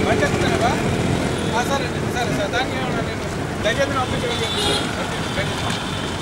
మంచిగా సరే సరే సరే దానికి ఏమన్నా నేను దయచేసి పంపించగలిగాను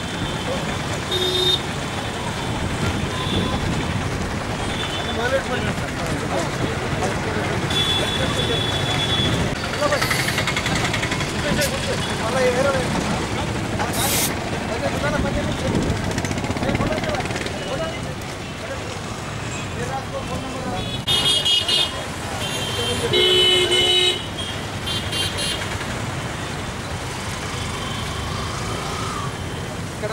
ఇక్కడ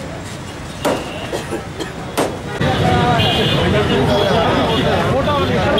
ఫోటో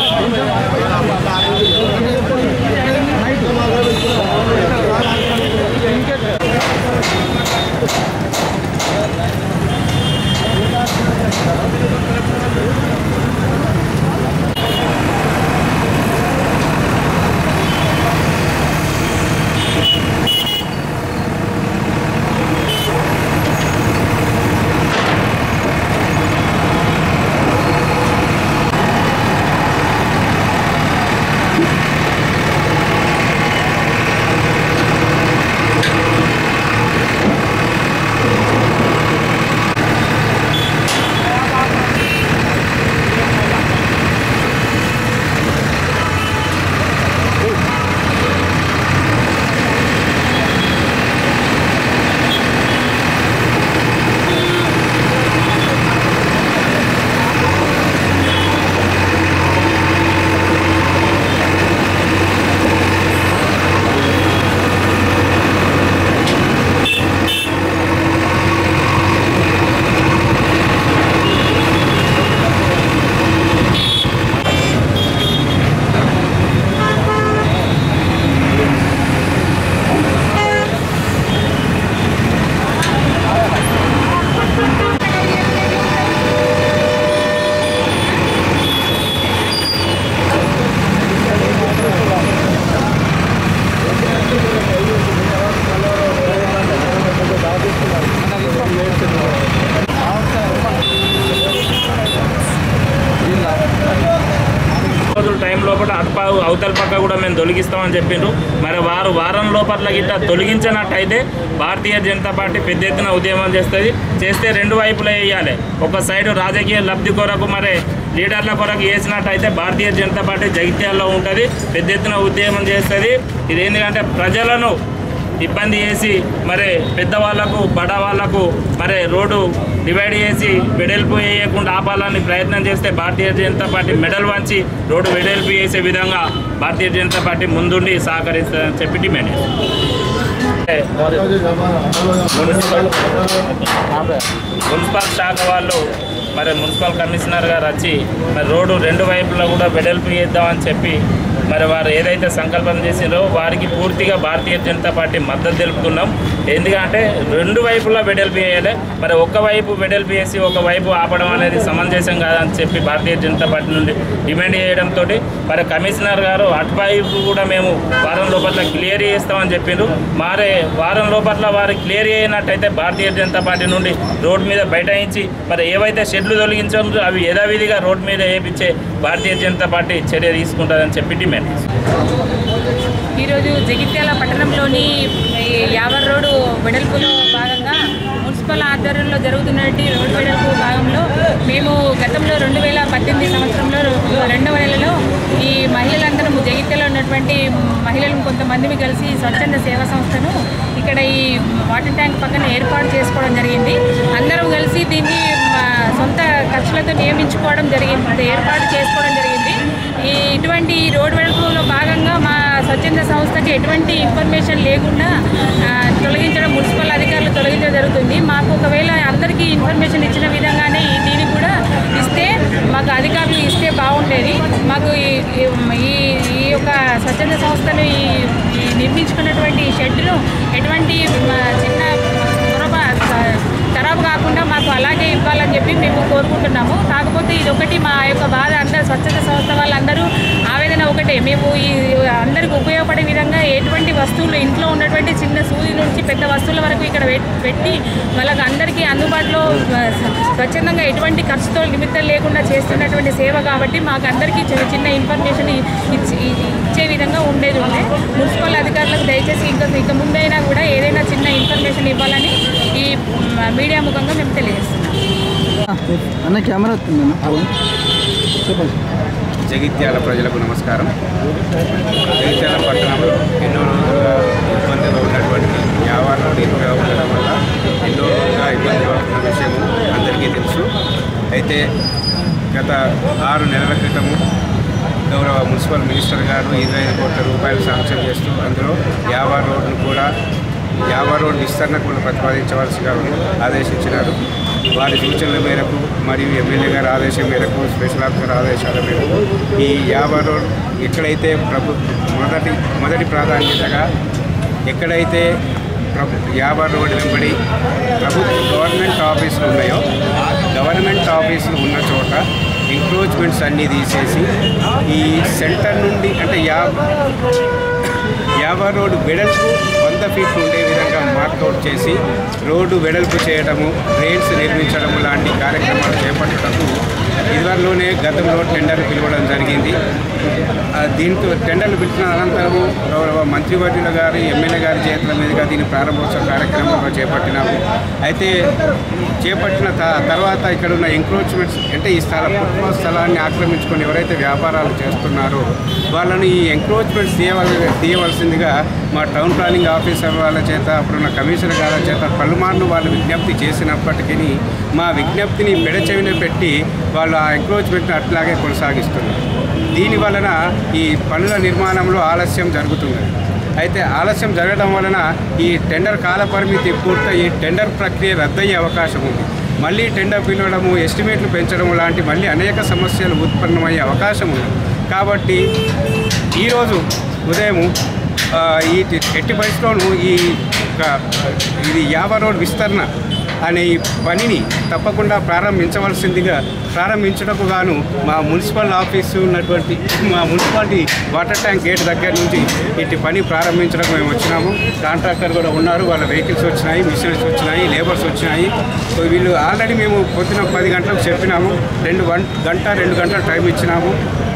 టైం లోపల అటుపా అవతల పక్క కూడా మేము తొలగిస్తామని చెప్పిండ్రు మరి వారు వారం లోపల గిట్ట తొలగించినట్టయితే భారతీయ జనతా పార్టీ పెద్ద ఎత్తున ఉద్యమం చేస్తుంది చేస్తే రెండు వైపులా వేయాలి ఒక సైడు రాజకీయ లబ్ధి కొరకు మరి లీడర్ల కొరకు వేసినట్టయితే భారతీయ జనతా పార్టీ జగిత్యాల్లో ఉంటుంది పెద్ద ఎత్తున ఉద్యమం చేస్తుంది ఇది ఎందుకంటే ప్రజలను ఇబ్బంది చేసి మరి పెద్దవాళ్లకు బడా వాళ్లకు మరి రోడ్డు డివైడ్ చేసి వెడల్పు వేయకుండా ఆపాలని ప్రయత్నం చేస్తే భారతీయ జనతా పార్టీ మెడల్ వంచి రోడ్డు వెడల్పు చేసే విధంగా భారతీయ జనతా పార్టీ ముందుండి సహకరిస్తుందని చెప్పి డిమాండ్ మున్సిపల్ మున్సిపల్ శాఖ వాళ్ళు మరి మున్సిపల్ కమిషనర్ గారు వచ్చి మరి రోడ్డు రెండు వైపులా కూడా వెడల్పు చేద్దామని చెప్పి మరి వారు ఏదైతే సంకల్పం చేసిందో వారికి పూర్తిగా భారతీయ జనతా పార్టీ మద్దతు తెలుపుతున్నాం ఎందుకంటే రెండు వైపులా వెడల్పు చేయాలి మరి ఒక్క వైపు వెడల్పు చేసి ఒక వైపు ఆపడం అనేది సమంజసం కాదని చెప్పి భారతీయ జనతా పార్టీ నుండి డిమాండ్ చేయడంతో మరి కమిషనర్ గారు అటువైపు కూడా మేము వారం లోపల క్లియర్ చేస్తామని చెప్పిండ్రు మారే వారం లోపల వారు క్లియర్ చేయనట్టయితే భారతీయ జనతా పార్టీ నుండి రోడ్ మీద బైఠాయించి మరి ఏవైతే షెడ్లు తొలగించారో అవి యథావిధిగా రోడ్ మీద వేయించే భారతీయ జనతా పార్టీ చర్య తీసుకుంటుందని చెప్పి డిమాండ్ చేస్తున్నాం. ఈరోజు జగిత్యాల పట్టణంలోని ఈ యావర్ రోడ్డు వెడల్పులో భాగంగా మున్సిపల్ ఆధ్వర్యంలో జరుగుతున్నటువంటి రోడ్డు వెడల్పు భాగంలో మేము గతంలో రెండు వేల పద్దెనిమిది సంవత్సరంలో రెండవ నెలలో ఈ మహిళలందరూ జగిత్యాలో ఉన్నటువంటి మహిళలను కొంతమందిని కలిసి స్వచ్ఛంద సేవా సంస్థను ఇక్కడ ఈ వాటర్ ట్యాంక్ పక్కన ఏర్పాటు చేసుకోవడం జరిగింది అందరం కలిసి దీన్ని మా సొంత ఖర్చులతో నియమించుకోవడం జరిగింది ఏర్పాటు చేసుకోవడం జరిగింది ఈ ఇటువంటి రోడ్ వెడల్పులో భాగంగా మా స్వచ్ఛంద సంస్థకి ఎటువంటి ఇన్ఫర్మేషన్ లేకుండా ఆ, తొలగించడం మున్సిపల్ అధికారులు తొలగించడం జరుగుతుంది మాకు ఒకవేళ అందరికీ ఇన్ఫర్మేషన్ ఇచ్చిన విధంగానే ఈ దీన్ని కూడా ఇస్తే మాకు అధికారులు ఇస్తే బాగుండేది మాకు ఈ- ఈ ఈ యొక్క స్వచ్ఛంద సంస్థను ఈ ఈ నిర్మించుకున్నటువంటి షెడ్ను ఎటువంటి మ, చిన్న పొరప ఖరాబ్ కాకుండా మాకు అలాగే ఇవ్వాలని చెప్పి మేము కోరుకుంటున్నాము కాకపోతే ఇది ఒకటి మా యొక్క బాధ అందరు స్వచ్ఛత సంస్థ వాళ్ళందరూ ఆవేదన ఒకటే మేము ఈ అందరికి ఉపయోగపడే విధంగా ఎటువంటి వస్తువులు ఇంట్లో ఉన్నటువంటి చిన్న సూది నుంచి పెద్ద వస్తువుల వరకు ఇక్కడ పెట్- పెట్టి వాళ్ళకి అందరికీ అందుబాటులో ఆ, స్వచ్ఛందంగా ఎటువంటి ఖర్చుతో నిమిత్తం లేకుండా చేస్తున్నటువంటి సేవ కాబట్టి మాకు అందరికీ చిన్న చిన్న ఇన్ఫర్మేషన్ ఇ- ఇచ్చి- ఇచ్చే విధంగా ఉండేది ఉండే మున్సిపల్ అధికారులకు దయచేసి ఇంకా ఇక ముందైనా కూడా ఏదైనా చిన్న ఇన్ఫర్మేషన్ ఇవ్వాలని ఈ మ్, మీడియా ముఖంగా మేము తెలియజేస్తున్నాం అన్న కెమెరా వస్తుంది అన్న చెప్పండి జగిత్యాల ప్రజలకు నమస్కారం జగిత్యాల పట్టణంలో ఎన్నో రోజులుగా ఇబ్బందిగా ఉన్నటువంటి వ్యాపారం ఎక్కువగా ఉండడం వల్ల ఎన్నో రోజులుగా ఇబ్బంది పడుతున్న విషయం అందరికీ తెలుసు అయితే గత ఆరు నెలల క్రితము గౌరవ మున్సిపల్ మినిస్టర్ గారు ఇరవై ఐదు కోట్ల రూపాయలు శాంక్షన్ చేస్తూ అందులో యాభై రోడ్డును కూడా యాభై రోడ్డు విస్తరణ కూడా ప్రతిపాదించవలసిగా ఆదేశించినారు వారి సూచనల మేరకు మరియు ఎమ్మెల్యే గారి ఆదేశం మేరకు స్పెషల్ ఆఫీసర్ ఆదేశాల మేరకు ఈ యాభై రోడ్ ఎక్కడైతే ప్రభు మొదటి మొదటి ప్రాధాన్యతగా ఎక్కడైతే ప్రభు యాభై రోడ్డు వెంబడి ప్రభుత్వ గవర్నమెంట్ ఆఫీసులు ఉన్నాయో గవర్నమెంట్ ఆఫీసులు ఉన్న చోట ఎంక్రోచ్మెంట్స్ అన్నీ తీసేసి ఈ సెంటర్ నుండి అంటే యాభై యాభై రోడ్డు వెడల్పు వంద ఫీట్లు ఉండే విధంగా మార్కౌట్ చేసి రోడ్డు వెడల్పు చేయడము డ్రైన్స్ నిర్మించడము లాంటి కార్యక్రమాలు చేపట్టడము ఇదివరలోనే గతంలో టెండర్ పిలవడం జరిగింది ఆ, దీంతో టెండర్లు పిలిచిన అనంతరము గౌరవ మంత్రివర్యుల గారి ఎమ్మెల్యే గారి చేతుల మీదుగా దీని ప్రారంభోత్సవ కార్యక్రమంలో చేపట్టినాము అయితే చేపట్టిన త- తర్వాత ఇక్కడ ఉన్న ఎంక్రోచ్మెంట్స్ అంటే ఈ స్థల పుట్టిన స్థలాన్ని ఆక్రమించుకొని ఎవరైతే వ్యాపారాలు చేస్తున్నారో వాళ్ళని ఈ ఎంక్రోచ్మెంట్స్ తీయవల తీయవలసిందిగా మా టౌన్ ప్లానింగ్ ఆఫీసర్ వాళ్ళ చేత అప్పుడున్న కమిషనర్ గారి చేత పలుమార్లు వాళ్ళు విజ్ఞప్తి చేసినప్పటికీ మా విజ్ఞప్తిని పెడచెవిన పెట్టి వాళ్ళు ఆ ఎంక్రోచ్మెంట్ని అట్లాగే కొనసాగిస్తున్నారు దీని వలన ఈ పనుల నిర్మాణంలో ఆలస్యం జరుగుతున్నది అయితే ఆలస్యం జరగడం వలన ఈ టెండర్ కాల పరిమితి పూర్తయి టెండర్ ప్రక్రియ రద్దయ్యే అవకాశం ఉంది మళ్ళీ టెండర్ పిలవడము ఎస్టిమేట్లు పెంచడం లాంటి మళ్ళీ అనేక సమస్యలు ఉత్పన్నమయ్యే అవకాశం ఉంది కాబట్టి ఈరోజు ఉదయం ఆ, ఈ ఎట్టి పరిస్థితుల్లోనూ ఈ యొక్క ఇది యాభై రోడ్ విస్తరణ అనే ఈ పనిని తప్పకుండా ప్రారంభించవలసిందిగా ప్రారంభించడానికి గాను మా మున్సిపల్ ఆఫీసు ఉన్నటువంటి మా మున్సిపాలిటీ వాటర్ ట్యాంక్ గేట్ దగ్గర నుంచి ఇటు పని ప్రారంభించడానికి మేము వచ్చినాము కాంట్రాక్టర్ కూడా ఉన్నారు వాళ్ళ వెహికల్స్ వచ్చినాయి మిషన్స్ వచ్చినాయి లేబర్స్ వచ్చినాయి సో వీళ్ళు ఆల్రెడీ మేము పొద్దున పది గంటలకు చెప్పినాము రెండు వన్ గంట రెండు గంటల టైం ఇచ్చినాము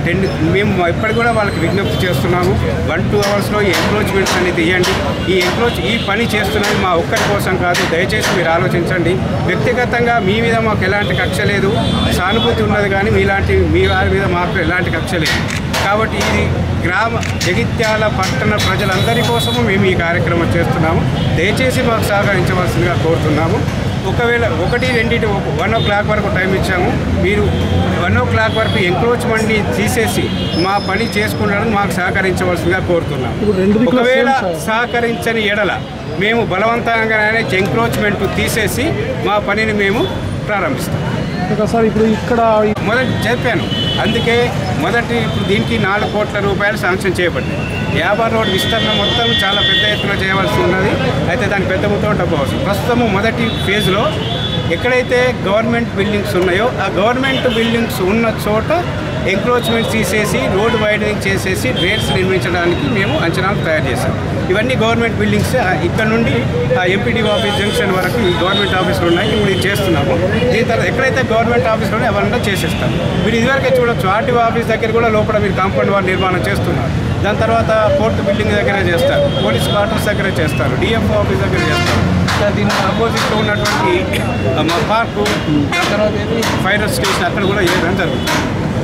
టెన్ మేము ఇప్పటికి కూడా వాళ్ళకి విజ్ఞప్తి చేస్తున్నాము వన్ టూ అవర్స్లో ఈ ఎంక్రోచ్మెంట్స్ అనేది తీయండి ఈ ఎంక్రోచ్ ఈ పని చేస్తున్నది మా ఒక్కరి కోసం కాదు దయచేసి మీరు ఆలోచించండి వ్యక్తిగతంగా మీ మీద మాకు ఎలాంటి కక్ష లేదు సానుభూతి ఉన్నది కానీ మీలాంటి మీ వారి మీద మాకు ఎలాంటి కక్ష లేదు కాబట్టి ఇది గ్రామ జగిత్యాల పట్టణ ప్రజలందరి కోసము మేము ఈ కార్యక్రమం చేస్తున్నాము దయచేసి మాకు సహకరించవలసిందిగా కోరుతున్నాము ఒకవేళ ఒకటి రెండింటి వన్ ఓ క్లాక్ వరకు టైం ఇచ్చాము మీరు వన్ ఓ క్లాక్ వరకు ఎంక్రోచ్మెంట్ని తీసేసి మా పని చేసుకున్నాడని మాకు సహకరించవలసిందిగా కోరుతున్నాము ఇప్పుడు రెండు దిక్కుల ఒకవేళ సేమ్ సార్. సహకరించని ఎడల మేము బలవంతంగానే ఎంక్రోచ్మెంట్ తీసేసి మా పనిని మేము ప్రారంభిస్తాం ఇంకా సార్ ఇప్పుడు ఇక్కడ మొదటి చెప్పాను అందుకే మొదటి ఇప్పుడు దీనికి నాలుగు కోట్ల రూపాయలు శాంక్షన్ చేయబడ్డాయి యాభై రోడ్ విస్తరణ మొత్తం చాలా పెద్ద ఎత్తున చేయవలసి ఉన్నది అయితే దానికి పెద్ద మొత్తం డబ్బు అవసరం ప్రస్తుతము మొదటి ఫేజ్లో ఎక్కడైతే గవర్నమెంట్ బిల్డింగ్స్ ఉన్నాయో ఆ గవర్నమెంట్ బిల్డింగ్స్ ఉన్న చోట ఎంక్రోచ్మెంట్ తీసేసి రోడ్ వైడనింగ్ చేసేసి డ్రైన్స్ నిర్మించడానికి మేము అంచనాలు తయారు చేశాం ఇవన్నీ గవర్నమెంట్ బిల్డింగ్స్ ఆ, ఇక్కడ నుండి ఎంపీడీ ఆఫీస్ జంక్షన్ వరకు ఈ గవర్నమెంట్ ఆఫీసులు ఉన్నాయి ఇప్పుడు ఇది చేస్తున్నాము దీని తర్వాత ఎక్కడైతే గవర్నమెంట్ ఆఫీసులు ఉన్నాయో అవన్నీ చేసేస్తాం మీరు ఇదివరకే చూడొచ్చు ఆర్టీఓ ఆఫీస్ దగ్గర కూడా లోపల మీరు కాంపౌండ్ వాల్ నిర్మాణం చేస్తున్నారు దాని తర్వాత కోర్టు బిల్డింగ్ దగ్గర చేస్తారు పోలీస్ క్వార్టర్స్ దగ్గర చేస్తారు డిఎఫ్ఓ ఆఫీస్ దగ్గర చేస్తారు ఇంకా దీని ఆపోజిట్లో ఉన్నటువంటి ఆ, మా పార్కు దాని తర్వాత ఏంటి ఫైర్ స్టేషన్ అక్కడ కూడా చేయడం జరుగుతుంది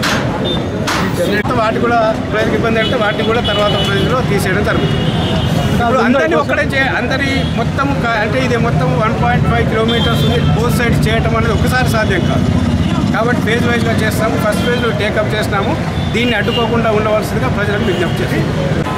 వాటి కూడా ప్రజలకు ఇబ్బంది అంటే వాటిని కూడా తర్వాత ప్రజలు తీసేయడం జరుగుతుంది ఇప్పుడు అందరినీ ఒక్కడే చే అందరి మొత్తం క- అంటే ఇది మొత్తం వన్ పాయింట్ ఫైవ్ కిలోమీటర్స్ ఉంది బోత్ సైడ్స్ చేయటం అనేది ఒకసారి సాధ్యం కాదు కాబట్టి ఫేజ్ వైజ్గా చేస్తాము ఫస్ట్ ఫేజ్లో టేకప్ చేసినాము దీన్ని అడ్డుకోకుండా ఉండవలసిందిగా ప్రజలకు విజ్ఞప్తి చేస్తాము